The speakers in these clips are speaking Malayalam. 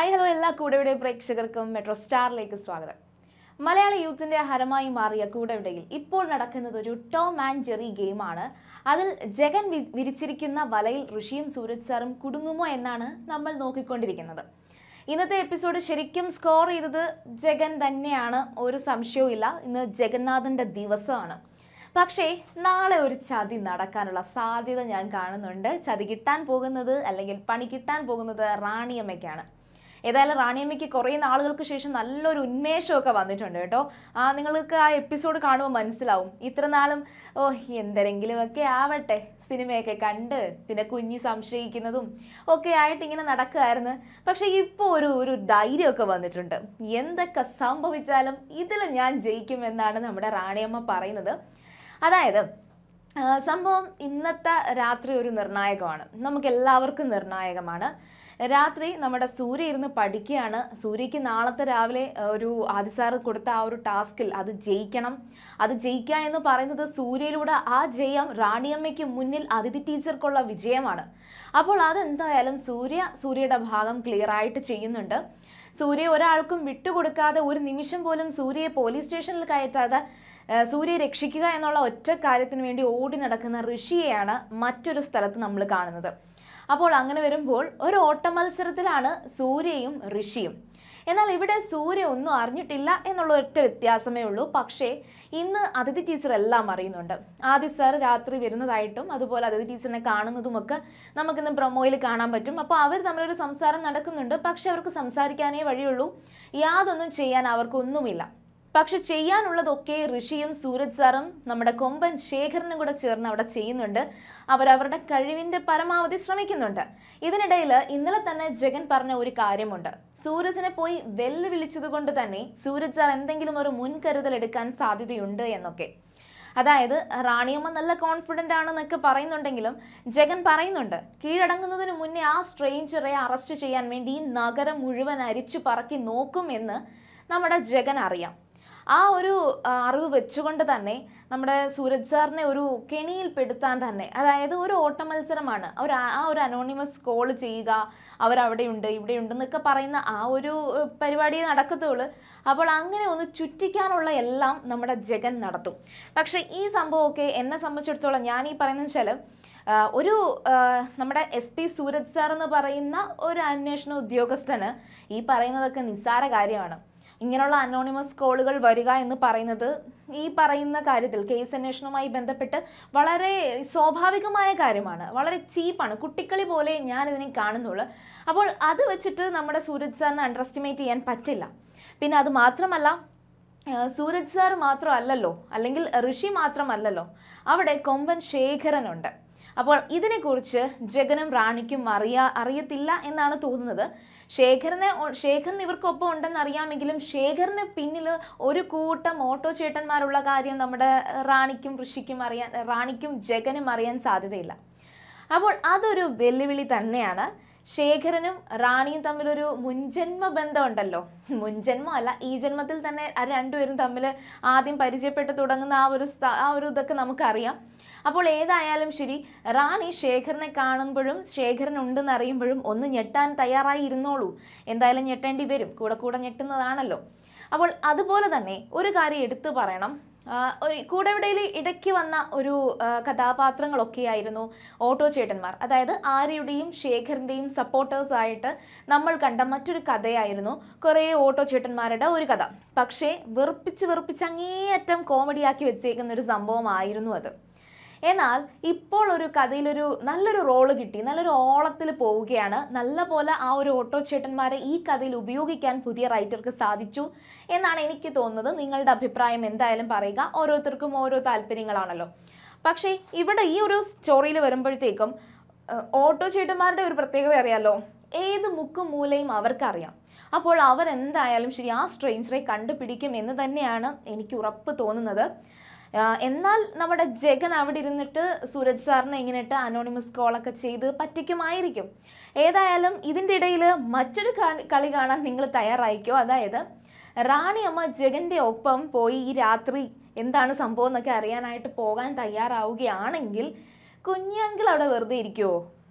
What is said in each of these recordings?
ഹായ് ഹലോ എല്ലാ കൂടെവിടെ പ്രേക്ഷകർക്കും മെട്രോ സ്റ്റാറിലേക്ക് സ്വാഗതം മലയാള യൂത്തിന്റെ ഹരമായി മാറിയ കൂടെവിടയിൽ ഇപ്പോൾ നടക്കുന്നത് ഒരു ടോം ആൻഡ് ജെറി ഗെയിമാണ് അതിൽ ജഗൻ വി- വിരിച്ചിരിക്കുന്ന വലയിൽ ഋഷിയും സൂരജ് സാറും കുടുങ്ങുമോ എന്നാണ് നമ്മൾ നോക്കിക്കൊണ്ടിരിക്കുന്നത് ഇന്നത്തെ എപ്പിസോഡ് ശരിക്കും സ്കോർ ചെയ്തത് ജഗൻ തന്നെയാണ് ഒരു സംശയവും ഇല്ല ഇന്ന് ജഗന്നാഥന്റെ ദിവസമാണ് പക്ഷേ നാളെ ഒരു ചതി നടക്കാനുള്ള സാധ്യത ഞാൻ കാണുന്നുണ്ട് ചതി കിട്ടാൻ പോകുന്നത് അല്ലെങ്കിൽ പണി കിട്ടാൻ പോകുന്നത് റാണിയമ്മയ്ക്കാണ് ഏതായാലും റാണിയമ്മയ്ക്ക് കുറേ നാളുകൾക്ക് ശേഷം നല്ലൊരു ഉന്മേഷമൊക്കെ വന്നിട്ടുണ്ട് കേട്ടോ ആ നിങ്ങൾക്ക് ആ എപ്പിസോഡ് കാണുമ്പോൾ മനസ്സിലാവും ഇത്ര നാളും ഓ എന്തെങ്കിലുമൊക്കെ ആവട്ടെ സിനിമയൊക്കെ കണ്ട് പിന്നെ കുഞ്ഞി സംശയിക്കുന്നതും ഒക്കെ ആയിട്ട് ഇങ്ങനെ നടക്കുമായിരുന്നു പക്ഷെ ഇപ്പോൾ ഒരു ഒരു ധൈര്യമൊക്കെ വന്നിട്ടുണ്ട് എന്തൊക്കെ സംഭവിച്ചാലും ഇതിൽ ഞാൻ ജയിക്കുമെന്നാണ് നമ്മുടെ റാണിയമ്മ പറയുന്നത് അതായത് ആ, സംഭവം ഇന്നത്തെ രാത്രി ഒരു നിർണായകമാണ് നമുക്ക് എല്ലാവർക്കും നിർണായകമാണ് രാത്രി നമ്മുടെ സൂര്യ ഇരുന്ന് പഠിക്കുകയാണ് സൂര്യക്ക് നാളത്തെ രാവിലെ ആ, ഒരു ആദിസാറ് കൊടുത്ത ആ ഒരു ടാസ്കിൽ അത് ജയിക്കണം അത് ജയിക്കുക എന്ന് പറയുന്നത് സൂര്യയിലൂടെ ആ ജയം റാണിയമ്മയ്ക്ക് മുന്നിൽ അതിഥി ടീച്ചർക്കുള്ള വിജയമാണ് അപ്പോൾ അതെന്തായാലും സൂര്യ സൂര്യയുടെ ഭാഗം ക്ലിയർ ആയിട്ട് ചെയ്യുന്നുണ്ട് സൂര്യ ഒരാൾക്കും വിട്ടുകൊടുക്കാതെ ഒരു നിമിഷം പോലും സൂര്യയെ പോലീസ് സ്റ്റേഷനിൽ കയറ്റാതെ ഏഹ് സൂര്യയെ രക്ഷിക്കുക എന്നുള്ള ഒറ്റ കാര്യത്തിന് വേണ്ടി ഓടി നടക്കുന്ന ഋഷിയെയാണ് മറ്റൊരു സ്ഥലത്ത് നമ്മൾ കാണുന്നത് അപ്പോൾ അങ്ങനെ വരുമ്പോൾ ഒരു ഓട്ട മത്സരത്തിലാണ് സൂര്യയും ഋഷിയും എന്നാൽ ഇവിടെ സൂര്യ ഒന്നും അറിഞ്ഞിട്ടില്ല എന്നുള്ള ഒറ്റ വ്യത്യാസമേ ഉള്ളൂ പക്ഷേ ഇന്ന് അതിഥി ടീച്ചർ എല്ലാം അറിയുന്നുണ്ട് ആദ്യ സാർ രാത്രി വരുന്നതായിട്ടും അതുപോലെ അതിഥി ടീച്ചറിനെ കാണുന്നതുമൊക്കെ നമുക്കിന്ന് പ്രൊമോയിൽ കാണാൻ പറ്റും അപ്പോൾ അവർ തമ്മിലൊരു സംസാരം നടക്കുന്നുണ്ട് പക്ഷെ അവർക്ക് സംസാരിക്കാനേ വഴിയുള്ളൂ യാതൊന്നും ചെയ്യാൻ അവർക്കൊന്നുമില്ല പക്ഷെ ചെയ്യാനുള്ളതൊക്കെ ഋഷിയും സൂരജ് സാറും നമ്മുടെ കൊമ്പൻ ശേഖരനും കൂടെ ചേർന്ന് അവിടെ ചെയ്യുന്നുണ്ട് അവരവരുടെ കഴിവിന്റെ പരമാവധി ശ്രമിക്കുന്നുണ്ട് ഇതിനിടയിൽ ഇന്നലെ തന്നെ ജഗൻ പറഞ്ഞ ഒരു കാര്യമുണ്ട് സൂരജിനെ പോയി വെല്ലുവിളിച്ചത് കൊണ്ട് തന്നെ സൂരജ് സാർ എന്തെങ്കിലും ഒരു മുൻകരുതൽ എടുക്കാൻ സാധ്യതയുണ്ട് എന്നൊക്കെ അതായത് റാണിയമ്മ നല്ല കോൺഫിഡൻ്റ് ആണെന്നൊക്കെ പറയുന്നുണ്ടെങ്കിലും ജഗൻ പറയുന്നുണ്ട് കീഴടങ്ങുന്നതിന് മുന്നേ ആ സ്ട്രേഞ്ചറെ അറസ്റ്റ് ചെയ്യാൻ വേണ്ടി ഈ നഗരം മുഴുവൻ അരിച്ചു പറക്കി നോക്കുമെന്ന് നമ്മുടെ ജഗൻ അറിയാം ആ ഒരു ആ, അറിവ് വെച്ചുകൊണ്ട് തന്നെ നമ്മുടെ സൂരജ് സാറിനെ ഒരു കെണിയിൽ പെടുത്താൻ തന്നെ അതായത് ഒരു ഓട്ട മത്സരമാണ് അവർ ആ ആ ഒരു അനോണിമസ് കോൾ ചെയ്യുക അവരവിടെയുണ്ട് ഇവിടെയുണ്ട് എന്നൊക്കെ പറയുന്ന ആ ഒരു ഏഹ്, പരിപാടിയെ നടക്കത്തുള്ളൂ അപ്പോൾ അങ്ങനെ ഒന്ന് ചുറ്റിക്കാനുള്ള എല്ലാം നമ്മുടെ ജഗൻ നടത്തും പക്ഷേ ഈ സംഭവമൊക്കെ എന്നെ സംബന്ധിച്ചിടത്തോളം ഞാൻ ഈ പറയുന്നത് വെച്ചാൽ ആഹ് ഒരു ആഹ് നമ്മുടെ എസ് പി സൂരജ് സാർ എന്ന് പറയുന്ന ഒരു അന്വേഷണ ഉദ്യോഗസ്ഥന് ഈ പറയുന്നതൊക്കെ നിസ്സാര കാര്യമാണ് ഇങ്ങനെയുള്ള അനോണിമസ് കോളുകൾ വരിക എന്ന് പറയുന്നത് ഈ പറയുന്ന കാര്യത്തിൽ കേസ് അന്വേഷണവുമായി ബന്ധപ്പെട്ട് വളരെ സ്വാഭാവികമായ കാര്യമാണ് വളരെ ചീപ്പാണ് കുട്ടിക്കളി പോലെ ഞാൻ ഇതിനെ കാണുന്നുള്ളൂ അപ്പോൾ അത് വെച്ചിട്ട് നമ്മുടെ സൂരജ് സാറിനെ അണ്ടർ എസ്റ്റിമേറ്റ് ചെയ്യാൻ പറ്റില്ല പിന്നെ അത് മാത്രമല്ല ആ, സൂരജ് സാർ മാത്രമല്ലല്ലോ അല്ലെങ്കിൽ ഋഷി മാത്രമല്ലല്ലോ അവിടെ കൊമ്പൻ ശേഖരനുണ്ട് അപ്പോൾ ഇതിനെക്കുറിച്ച് ജഗനും റാണിക്കും അറിയാ അറിയത്തില്ല എന്നാണ് തോന്നുന്നത് ശേഖരനെ ഒ- ശേഖരൻ ഇവർക്കൊപ്പം ഉണ്ടെന്ന് അറിയാമെങ്കിലും ശേഖരന് പിന്നിൽ ഒരു കൂട്ടം ഓട്ടോ ചേട്ടന്മാരുള്ള കാര്യം നമ്മുടെ റാണിക്കും ഋഷിക്കും അറിയാൻ റാണിക്കും ജഗനും അറിയാൻ സാധ്യതയില്ല അപ്പോൾ അതൊരു വെല്ലുവിളി തന്നെയാണ് ശേഖരനും റാണിയും തമ്മിലൊരു മുൻജന്മ ബന്ധമുണ്ടല്ലോ മുൻജന്മം അല്ല ഈ ജന്മത്തിൽ തന്നെ ആ രണ്ടുപേരും തമ്മിൽ ആദ്യം പരിചയപ്പെട്ട് തുടങ്ങുന്ന ആ ഒരു സ്ഥ- ആ ഒരു ഇതൊക്കെ നമുക്കറിയാം അപ്പോൾ ഏതായാലും ശരി റാണി ശേഖരനെ കാണുമ്പോഴും ശേഖരൻ ഉണ്ടെന്ന് അറിയുമ്പോഴും ഒന്ന് ഞെട്ടാൻ തയ്യാറായി ഇരുന്നോളൂ എന്തായാലും ഞെട്ടേണ്ടി വരും കൂടെ കൂടെ ഞെട്ടുന്നതാണല്ലോ അപ്പോൾ അതുപോലെ തന്നെ ഒരു കാര്യം എടുത്തു പറയണം ആ, ഒരു കൂടെവിടയിൽ ഇടയ്ക്ക് വന്ന ഒരു ആ, കഥാപാത്രങ്ങളൊക്കെയായിരുന്നു ഓട്ടോ ചേട്ടന്മാർ അതായത് ആര്യയുടെയും ശേഖറിൻ്റെയും സപ്പോർട്ടേഴ്സ് ആയിട്ട് നമ്മൾ കണ്ട മറ്റൊരു കഥയായിരുന്നു കുറേ ഓട്ടോ ചേട്ടന്മാരുടെ ഒരു കഥ പക്ഷേ വെറുപ്പിച്ച് വെറുപ്പിച്ച് അങ്ങേയറ്റം കോമഡിയാക്കി വെച്ചേക്കുന്ന ഒരു സംഭവമായിരുന്നു അത് എന്നാൽ ഇപ്പോൾ ഒരു കഥയിലൊരു നല്ലൊരു റോള് കിട്ടി നല്ലൊരു ഓളത്തിൽ പോവുകയാണ് നല്ല പോലെ ആ ഒരു ഓട്ടോ ചേട്ടന്മാരെ ഈ കഥയിൽ ഉപയോഗിക്കാൻ പുതിയ റൈറ്റർക്ക് സാധിച്ചു എന്നാണ് എനിക്ക് തോന്നുന്നത് നിങ്ങളുടെ അഭിപ്രായം എന്തായാലും പറയുക ഓരോരുത്തർക്കും ഓരോ താല്പര്യങ്ങളാണല്ലോ പക്ഷേ ഇവിടെ ഈ ഒരു സ്റ്റോറിയിൽ വരുമ്പോഴത്തേക്കും ഏഹ്, ഓട്ടോ ചേട്ടന്മാരുടെ ഒരു പ്രത്യേകത അറിയാലോ ഏത് മുക്കും മൂലയും അവർക്കറിയാം അപ്പോൾ അവരെന്തായാലും ശരി ആ സ്ട്രേഞ്ചറെ കണ്ടുപിടിക്കും എന്ന് തന്നെയാണ് എനിക്ക് ഉറപ്പ് തോന്നുന്നത് ആ, എന്നാൽ നമ്മുടെ ജഗൻ അവിടെ ഇരുന്നിട്ട് സൂരജ് സാറിനെ ഇങ്ങനെയിട്ട് അനോണിമസ് കോളൊക്കെ ചെയ്ത് പറ്റിക്കുമായിരിക്കും ഏതായാലും ഇതിൻ്റെ ഇടയിൽ മറ്റൊരു കളി- കളി കാണാൻ നിങ്ങൾ തയ്യാറായിക്കോ അതായത് റാണി അമ്മ ജഗന്റെ ഒപ്പം പോയി ഈ രാത്രി എന്താണ് സംഭവം എന്നൊക്കെ അറിയാനായിട്ട് പോകാൻ തയ്യാറാവുകയാണെങ്കിൽ കുഞ്ഞങ്കിൾ അവിടെ വെറുതെ ഇരിക്കുമോ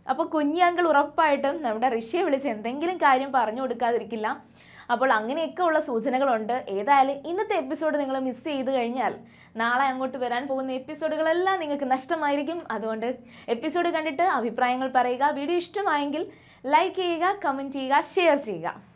അപ്പോൾ കുഞ്ഞാങ്കൾ ഉറപ്പായിട്ടും നമ്മുടെ ഋഷിയെ വിളിച്ച് എന്തെങ്കിലും കാര്യം പറഞ്ഞു കൊടുക്കാതിരിക്കില്ല അപ്പോൾ അങ്ങനെയൊക്കെ ഉള്ള സൂചനകളുണ്ട് ഏതായാലും ഇന്നത്തെ എപ്പിസോഡ് നിങ്ങൾ മിസ് ചെയ്ത് കഴിഞ്ഞാൽ നാളെ അങ്ങോട്ട് വരാൻ പോകുന്ന എപ്പിസോഡുകളെല്ലാം നിങ്ങൾക്ക് നഷ്ടമായിരിക്കും അതുകൊണ്ട് എപ്പിസോഡ് കണ്ടിട്ട് അഭിപ്രായങ്ങൾ പറയുക വീഡിയോ ഇഷ്ടമായെങ്കിൽ ലൈക്ക് ചെയ്യുക കമൻറ്റ് ചെയ്യുക ഷെയർ ചെയ്യുക